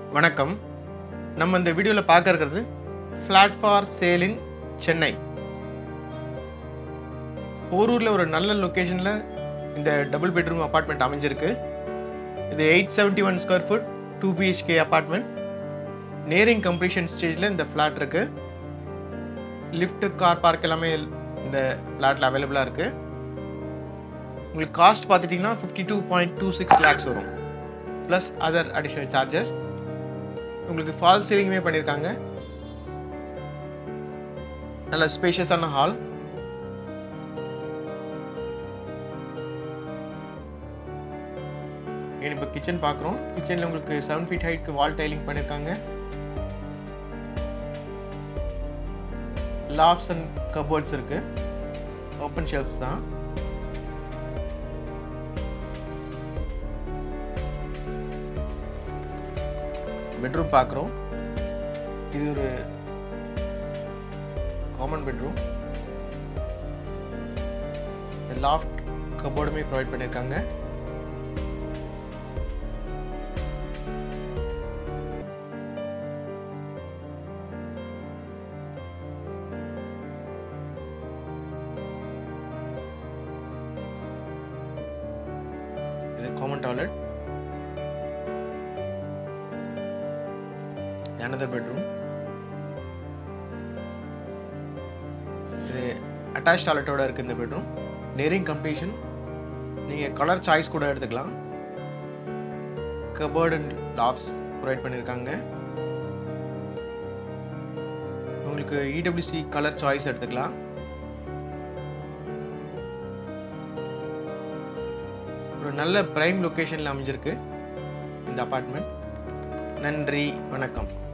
வணக்கம் நம்ம இந்த வீடியோவில் பார்க்க இருக்கிறது flat for sale in Chennai போரூரில் ஒரு நல்ல லொக்கேஷனில் இந்த டபுள் பெட்ரூம் அப்பார்ட்மெண்ட் அமைஞ்சிருக்கு இது eight seventy one square foot two BHK apartment nearing completion ஸ்டேஜில் இந்த ஃப்ளாட் இருக்குது லிஃப்ட் கார் பார்க் எல்லாமே இந்த ஃப்ளாட்டில் அவைலபிளாக இருக்குது உங்களுக்கு காஸ்ட் பார்த்துட்டிங்கன்னா fifty two point two six lakhs வரும் ப்ளஸ் அதர் அடிஷ்னல் சார்ஜஸ் உங்களுக்கு ஃபால் சீலிங்குமே பண்ணியிருக்காங்க நல்ல ஸ்பேஷியஸான ஹால் இப்போ கிச்சன் பார்க்குறோம் கிச்சனில் உங்களுக்கு seven feet height wall tiling பண்ணியிருக்காங்க லாப்ஸ் அண்ட் கபோர்ட்ஸ் இருக்கு ஓப்பன் ஷெல்ஃப்ஸ் தான் பெட்ரூம் பார்க்குறோம் இது ஒரு காமன் பெட்ரூம் லாஃப்ட் கபோர்டுமே ப்ரொவைட் பண்ணியிருக்காங்க இது காமன் டாய்லெட் another bedroom இது அட்டாச் டாய்லெட்டோட இருக்கு இந்த பெட்ரூம் நேரிங் கம்ப்ளீஷன் நீங்கள் கலர் சாய்ஸ் கூட எடுத்துக்கலாம் கபர்ட் அண்ட் லாப்ஸ் ப்ரொவைட் பண்ணியிருக்காங்க உங்களுக்கு இடபிள்யூசி கலர் சாய்ஸ் எடுத்துக்கலாம் ஒரு நல்ல பிரைம் லொக்கேஷனில் அமைஞ்சிருக்கு இந்த அப்பார்ட்மெண்ட் நன்றி வணக்கம்